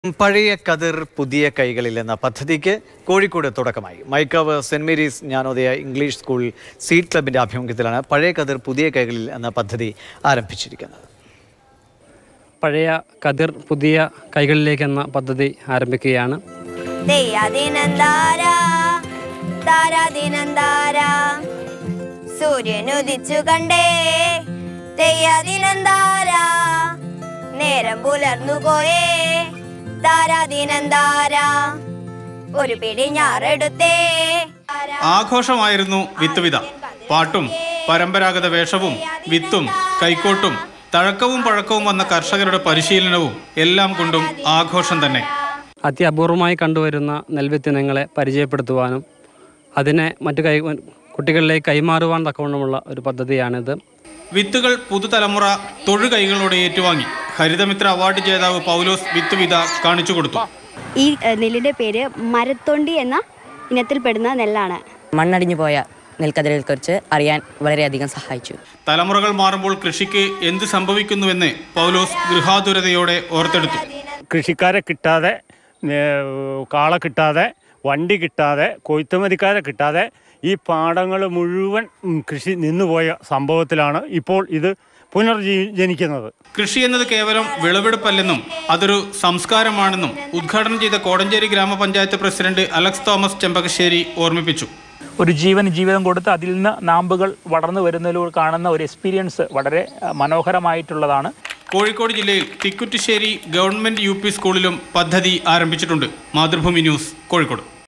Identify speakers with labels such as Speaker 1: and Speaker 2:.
Speaker 1: പഴയ കതിർ പുതിയ കൈകളിൽ എന്ന പദ്ധതിക്ക് കോഴിക്കോട് തുടക്കമായി Mykavu saint Mary's Jnanodaya English school seed ക്ലബിന്റെ ആഭിമുഖ്യത്തിലാണ് പഴയ കതിർ പുതിയ കൈകളിൽ എന്ന പദ്ധതി ആരംഭിച്ചിരിക്കുന്നത്
Speaker 2: പഴയ കതിർ പുതിയ കൈകളിലേക്കെന്ന പദ്ധതി ആരംഭിക്കുകയാണ്
Speaker 3: തെയ്യാദിനന്താര താരാദിനന്താര സൂര്യൻ ഉദിച്ചു കണ്ടേ തെയ്യാദിനന്താര നേരം പുലർന്നു പോയേ താരാദിനന്താര ഒരു പിടി ഞാറെടുത്തേ
Speaker 4: ആഘോഷമായിരുന്നു വിത്ത് വിത പാട്ടും പരമ്പരാഗത വേഷവും വിത്തും കൈക്കോട്ടും തഴക്കവും പഴക്കവും വന്ന കർഷകരുടെ പരിശീലനവും എല്ലാം കൊണ്ടും ആഘോഷം തന്നെ
Speaker 2: അത്യപൂർവമായി കണ്ടുവരുന്ന നെൽവിത്തിനങ്ങളെ പരിചയപ്പെടുത്തുവാനും അതിനെ മറ്റു കൈ കുട്ടികളിലേക്ക് കൈമാറുവാൻ തക്കവണ്ണമുള്ള ഒരു പദ്ധതിയാണിത്
Speaker 4: വിത്തുകൾ പുതുതലമുറ തൊഴുകൈകളോടെ ഏറ്റുവാങ്ങി ഹരിതമിത്ര അവാർഡ് ജേതാവ് പൗലോസ് വിത്ത് വിത കാണിച്ചു കൊടുത്തു
Speaker 5: ഈ എഹ്, നെല്ലിൻ്റെ പേര് മരത്തൊണ്ടി എന്ന ഇനത്തിൽപ്പെടുന്ന നെല്ലാണ്
Speaker 6: മണ്ണടിഞ്ഞു പോയ നെൽക്കതിരെക്കുറിച്ച് അറിയാൻ വളരെയധികം സഹായിച്ചു
Speaker 4: തലമുറകൾ മാറുമ്പോൾ കൃഷിക്ക് എന്ത് സംഭവിക്കുന്നുവെന്ന് പൗലോസ് ഗൃഹാതുരതയോടെ ഓർത്തെടുത്തു
Speaker 7: കൃഷിക്കാരെ കിട്ടാതെ ഏഹ്, കാള കിട്ടാതെ വണ്ടി കിട്ടാതെ കൊയ്ത്തുമതിക്കാരെ കിട്ടാതെ ഈ പാടങ്ങൾ മുഴുവൻ ഉം, കൃഷി നിന്നുപോയ സംഭവത്തിലാണ് ഇപ്പോൾ ഇത് പുനർജീ ജനിക്കുന്നത്
Speaker 4: കൃഷി എന്നത് കേവലം വിളവെടുപ്പല്ലെന്നും അതൊരു സംസ്കാരമാണെന്നും ഉദ്ഘാടനം ചെയ്ത കോടഞ്ചേരി ഗ്രാമപഞ്ചായത്ത് പ്രസിഡന്റ് അലക്സ് തോമസ് ചെമ്പകശ്ശേരി ഓർമ്മിപ്പിച്ചു
Speaker 8: ഒരു ജീവൻ ജീവിതം കൊടുത്ത് അതിൽ നിന്ന് നാമ്പുകൾ വളർന്നു വരുന്നതിലൂടെ കാണുന്ന ഒരു എക്സ്പീരിയൻസ് വളരെ അഹ്, മനോഹരമായിട്ടുള്ളതാണ്
Speaker 4: കോഴിക്കോട് ജില്ലയിൽ തിക്കുറ്റിശ്ശേരി ഗവൺമെന്റ് യു പി സ്കൂളിലും പദ്ധതി ആരംഭിച്ചിട്ടുണ്ട് മാതൃഭൂമി ന്യൂസ് കോഴിക്കോട്